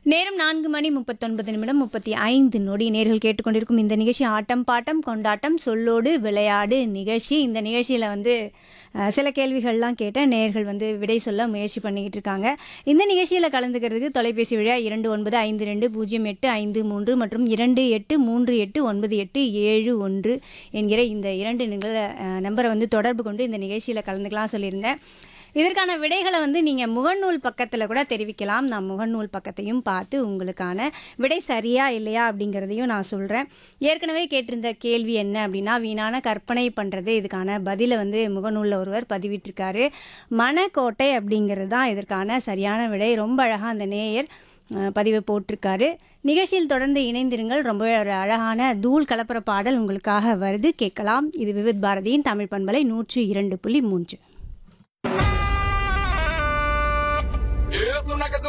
நேரம் நான்கு மணி முப்பத்தொன்பது நிமிடம் முப்பத்தி ஐந்து நொடி நேர்கள் கேட்டுக்கொண்டிருக்கும் இந்த நிகழ்ச்சி ஆட்டம் பாட்டம் கொண்டாட்டம் சொல்லோடு விளையாடு நிகழ்ச்சி இந்த நிகழ்ச்சியில் வந்து அஹ், சில கேள்விகள்லாம் கேட்ட நேர்கள் வந்து விடை சொல்ல முயற்சி பண்ணிக்கிட்டு இருக்காங்க இந்த நிகழ்ச்சியில் கலந்துக்கிறதுக்கு தொலைபேசி வழியா இரண்டு ஒன்பது ஐந்து ரெண்டு பூஜ்ஜியம் எட்டு ஐந்து மூன்று மற்றும் இரண்டு எட்டு மூன்று எட்டு ஒன்பது எட்டு ஏழு ஒன்று என்கிற இந்த இரண்டு நிகழ அஹ், நம்பரை வந்து தொடர்பு கொண்டு இந்த நிகழ்ச்சியில் கலந்துக்கலாம் சொல்லியிருந்தேன் இதற்கான விடைகளை வந்து நீங்கள் முகநூல் பக்கத்தில் கூட தெரிவிக்கலாம் நான் முகநூல் பக்கத்தையும் பார்த்து உங்களுக்கான விடை சரியா இல்லையா அப்படிங்கிறதையும் நான் சொல்கிறேன் ஏற்கனவே கேட்டிருந்த கேள்வி என்ன அப்படின்னா வீணான கற்பனை பண்ணுறது இதுக்கான பதிலை வந்து முகநூலில் ஒருவர் பதிவிட்டிருக்காரு மணக்கோட்டை அப்படிங்கிறது தான் இதற்கான சரியான விடை ரொம்ப அழகாக அந்த நேயர் அஹ், பதிவை போட்டிருக்காரு நிகழ்ச்சியில் தொடர்ந்து இணைந்திருங்கள் ரொம்ப ஒரு அழகான தூள் கலப்புற பாடல் உங்களுக்காக வருது கேட்கலாம் இது விவித் பாரதியின் தமிழ் பண்பலை நூற்றி இரண்டு புள்ளி மூன்று Yeah, tú no que tú